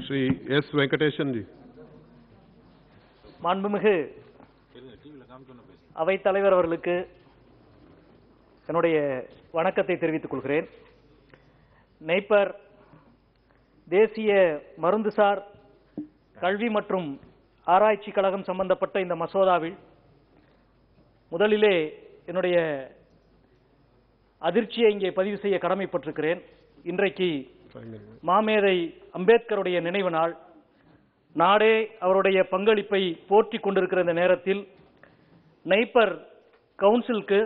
Shri S Venkatesan जी மாண்புமிகு அவைத் தலைவர் அவர்களுக்கு என்னுடைய வணக்கத்தை தெரிவித்துக் கொள்கிறேன் நெய்ப்பர் தேசிய மருந்துசார் கல்வி மற்றும் ஆராய்ச்சி கழகம் சம்பந்தப்பட்ட இந்த மசோதாவில் முதலிலே என்னுடைய அதிர்ச்சியை இங்கே பதிவு செய்ய கடமைப்பட்டிருக்கிறேன் இன்றைக்கு மாமேதை அம்பேத்கருடைய நினைவு நாள் நாடே அவருடைய பங்களிப்பை போற்றிக் கொண்டிருக்கிற இந்த நேரத்தில் நைப்பர் கவுன்சிலுக்கு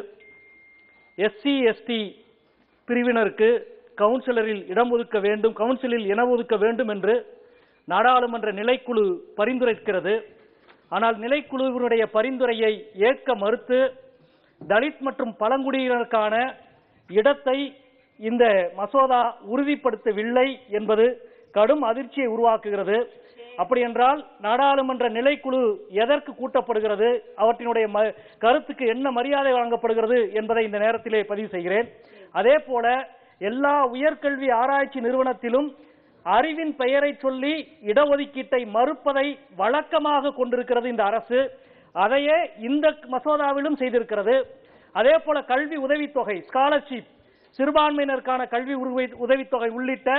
எஸ்சி எஸ்டி பிரிவினருக்கு கவுன்சிலரில் இடம் ஒதுக்க வேண்டும் கவுன்சிலில் இன ஒதுக்க வேண்டும் என்று நாடாளுமன்ற நிலைக்குழு பரிந்துரைக்கிறது ஆனால் நிலைக்குழுவினுடைய பரிந்துரையை ஏற்க மறுத்து தலித் மற்றும் பழங்குடியினருக்கான இடத்தை இந்த மசோதா உறுதிப்படுத்தவில்லை என்பது கடும் அதிர்ச்சியை உருவாக்குகிறது அப்படி என்றால் நாடாளுமன்ற நிலைக்குழு எதற்கு கூட்டப்படுகிறது அவற்றினுடைய ம- கருத்துக்கு என்ன மரியாதை வழங்கப்படுகிறது என்பதை இந்த நேரத்திலே பதிவு செய்கிறேன் அதே போல எல்லா உயர்கல்வி ஆராய்ச்சி நிறுவனத்திலும் அறிவின் பெயரை சொல்லி இடஒதுக்கீட்டை மறுப்பதை வழக்கமாக கொண்டிருக்கிறது இந்த அரசு அதையே இந்த மசோதாவிலும் செய்திருக்கிறது அதே போல கல்வி உதவித்தொகை ஸ்காலர்ஷிப் சிறுபான்மையினருக்கான கல்வி உருவை- உதவித்தொகை உள்ளிட்ட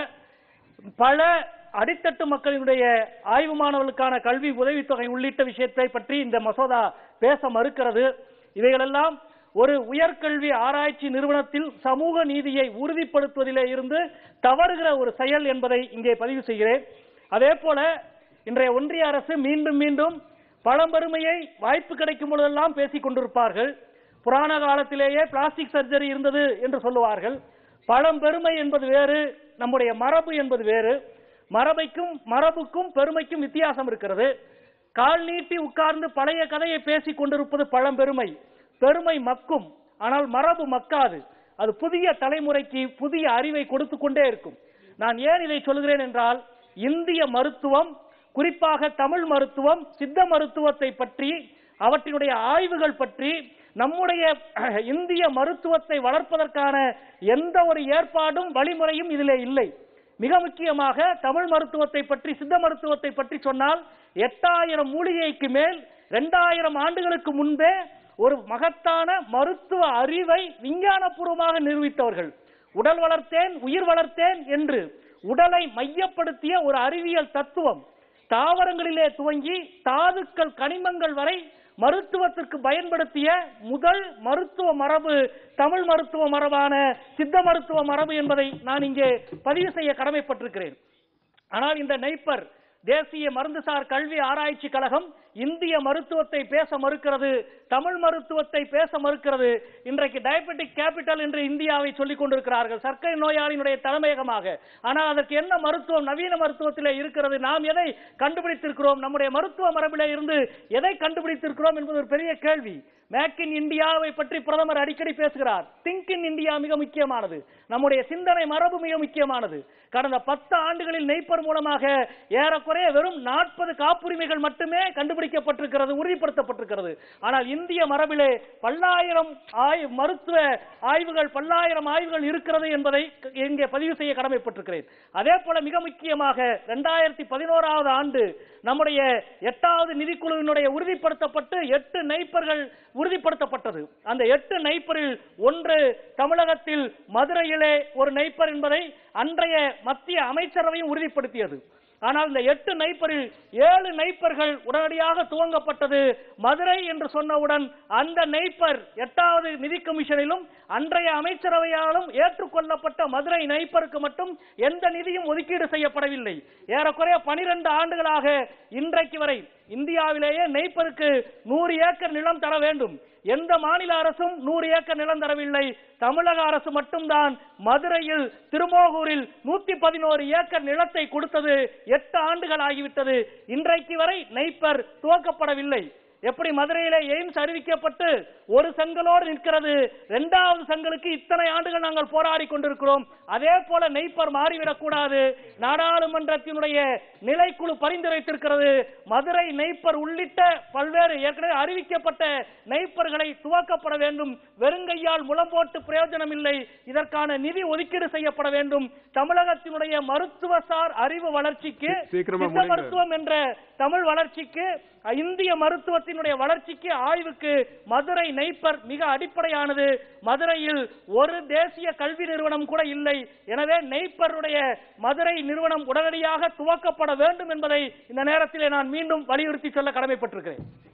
பல அடித்தட்டு மக்களினுடைய ஆய்வு மாணவர்களுக்கான கல்வி உதவித்தொகை உள்ளிட்ட விஷயத்தை பற்றி இந்த மசோதா பேச மறுக்கிறது இவைகளெல்லாம் ஒரு உயர்கல்வி ஆராய்ச்சி நிறுவனத்தில் சமூக நீதியை உறுதிப்படுத்துவதிலே இருந்து தவறுகிற ஒரு செயல் என்பதை இங்கே பதிவு செய்கிறேன் அதே போல இன்றைய ஒன்றிய அரசு மீண்டும் மீண்டும் பழம்பெருமையை வாய்ப்பு கிடைக்கும் பொழுதெல்லாம் பேசிக் கொண்டிருப்பார்கள் புராண காலத்திலேயே பிளாஸ்டிக் சர்ஜரி இருந்தது என்று சொல்லுவார்கள் பழம்பெருமை என்பது வேறு நம்முடைய மரபு என்பது வேறு மரபைக்கும் மரபுக்கும் பெருமைக்கும் வித்தியாசம் இருக்கிறது கால் நீட்டி உட்கார்ந்து பழைய கதையை பேசிக் கொண்டிருப்பது பழம்பெருமை பெருமை மக்கும் ஆனால் மரபு மக்காது அது புதிய தலைமுறைக்கு புதிய அறிவை கொடுத்து கொண்டே இருக்கும் நான் ஏன் இதை சொல்கிறேன் என்றால் இந்திய மருத்துவம் குறிப்பாக தமிழ் மருத்துவம் சித்த மருத்துவத்தை பற்றி அவற்றினுடைய ஆய்வுகள் பற்றி நம்முடைய அஹ், இந்திய மருத்துவத்தை வளர்ப்பதற்கான எந்த ஒரு ஏற்பாடும் வழிமுறையும் இதிலே இல்லை மிக முக்கியமாக தமிழ் மருத்துவத்தை பற்றி சித்த மருத்துவத்தை பற்றி சொன்னால் எட்டாயிரம் மூலிகைக்கு மேல் இரண்டாயிரம் ஆண்டுகளுக்கு முன்பே ஒரு மகத்தான மருத்துவ அறிவை விஞ்ஞானபூர்வமாக நிரூபித்தவர்கள் உடல் வளர்த்தேன் உயிர் வளர்த்தேன் என்று உடலை மையப்படுத்திய ஒரு அறிவியல் தத்துவம் தாவரங்களிலே துவங்கி தாதுக்கள் கனிமங்கள் வரை மருத்துவத்திற்கு பயன்படுத்திய முதல் மருத்துவ மரபு தமிழ் மருத்துவ மரபான சித்த மருத்துவ மரபு என்பதை நான் இங்கே பதிவு செய்ய கடமைப்பட்டிருக்கிறேன் ஆனால் இந்த நெய்ப்பர் தேசிய மருந்துசார் கல்வி ஆராய்ச்சி கழகம் இந்திய மருத்துவத்தை பேச மறுக்கிறது தமிழ் மருத்துவத்தை பேச மறுக்கிறது இன்றைக்கு டயபெட்டிக் கேபிட்டல் என்று இந்தியாவை சொல்லிக் கொண்டிருக்கிறார்கள் சர்க்கரை நோயாளியினுடைய தலைமையகமாக ஆனால் அதற்கு என்ன மருத்துவம் நவீன மருத்துவத்திலே இருக்கிறது நாம் எதை கண்டுபிடித்திருக்கிறோம் நம்முடைய மருத்துவ மரபிலே இருந்து எதை கண்டுபிடித்திருக்கிறோம் என்பது ஒரு பெரிய கேள்வி மேக் இன் இந்தியாவை பற்றி பிரதமர் அடிக்கடி பேசுகிறார் திங்க் இன் இந்தியா மிக முக்கியமானது நம்முடைய சிந்தனை மரபு மிக முக்கியமானது கடந்த பத்து ஆண்டுகளில் நெய்ப்பர் மூலமாக ஏறக்குறைய வெறும் நாற்பது காப்புரிமைகள் மட்டுமே கண்டுபிடிக்கப்பட்டிருக்கிறது உறுதிப்படுத்தப்பட்டிருக்கிறது ஆனால் இந்திய மரபிலே பல்லாயிரம் ஆய் மருத்துவ ஆய்வுகள் பல்லாயிரம் ஆய்வுகள் இருக்கிறது என்பதை இங்கே பதிவு செய்ய கடமைப்பட்டிருக்கிறேன் அதே போல மிக முக்கியமாக இரண்டாயிரத்தி பதினோராவது ஆண்டு நம்முடைய எட்டாவது நிதிக்குழுவினுடைய உறுதிப்படுத்தப்பட்டு எட்டு நைப்பர்கள் உறுதிப்படுத்தப்பட்டது அந்த எட்டு நைப்பரில் ஒன்று தமிழகத்தில் மதுரையிலே ஒரு நைப்பர் என்பதை அன்றைய மத்திய அமைச்சரவையும் உறுதிப்படுத்தியது ஆனால் இந்த எட்டு நைப்பரில் ஏழு நைப்பர்கள் உடனடியாக துவங்கப்பட்டது மதுரை என்று சொன்னவுடன் அந்த நைப்பர் எட்டாவது நிதி கமிஷனிலும் அன்றைய அமைச்சரவையாலும் ஏற்றுக்கொள்ளப்பட்ட மதுரை நைப்பருக்கு மட்டும் எந்த நிதியும் ஒதுக்கீடு செய்யப்படவில்லை ஏறக்குறைய பனிரெண்டு ஆண்டுகளாக இன்றைக்கு வரை இந்தியாவிலேயே நெய்ப்பருக்கு நூறு ஏக்கர் நிலம் தர வேண்டும் எந்த மாநில அரசும் நூறு ஏக்கர் நிலம் தரவில்லை தமிழக அரசு மட்டும்தான் மதுரையில் திருமோகூரில் நூத்தி பதினோரு ஏக்கர் நிலத்தை கொடுத்தது எட்டு ஆண்டுகள் ஆகிவிட்டது இன்றைக்கு வரை நெய்ப்பர் துவக்கப்படவில்லை எப்படி மதுரையிலே எய்ம்ஸ் அறிவிக்கப்பட்டு ஒரு செங்கலோடு நிற்கிறது இரண்டாவது செங்கலுக்கு இத்தனை ஆண்டுகள் நாங்கள் போராடி கொண்டிருக்கிறோம் அதே போல நெய்ப்பர் மாறிவிடக் கூடாது நாடாளுமன்றத்தினுடைய நிலைக்குழு பரிந்துரைத்திருக்கிறது மதுரை நெய்ப்பர் உள்ளிட்ட பல்வேறு ஏற்கனவே அறிவிக்கப்பட்ட நெய்ப்பர்களை துவக்கப்பட வேண்டும் வெறுங்கையால் முலம் போட்டு பிரயோஜனம் இல்லை இதற்கான நிதி ஒதுக்கீடு செய்யப்பட வேண்டும் தமிழகத்தினுடைய மருத்துவசார் அறிவு வளர்ச்சிக்கு சீக்கிரமா சித்த முடிங்க. மருத்துவம் என்ற தமிழ் வளர்ச்சிக்கு இந்திய மருத்துவத்தினுடைய வளர்ச்சிக்கு ஆய்வுக்கு மதுரை நெய்ப்பர் மிக அடிப்படையானது மதுரையில் ஒரு தேசிய கல்வி நிறுவனம் கூட இல்லை எனவே நெய்ப்பருடைய மதுரை நிறுவனம் உடனடியாக துவக்கப்பட வேண்டும் என்பதை இந்த நேரத்திலே நான் மீண்டும் வலியுறுத்தி சொல்ல கடமைப்பட்டிருக்கிறேன்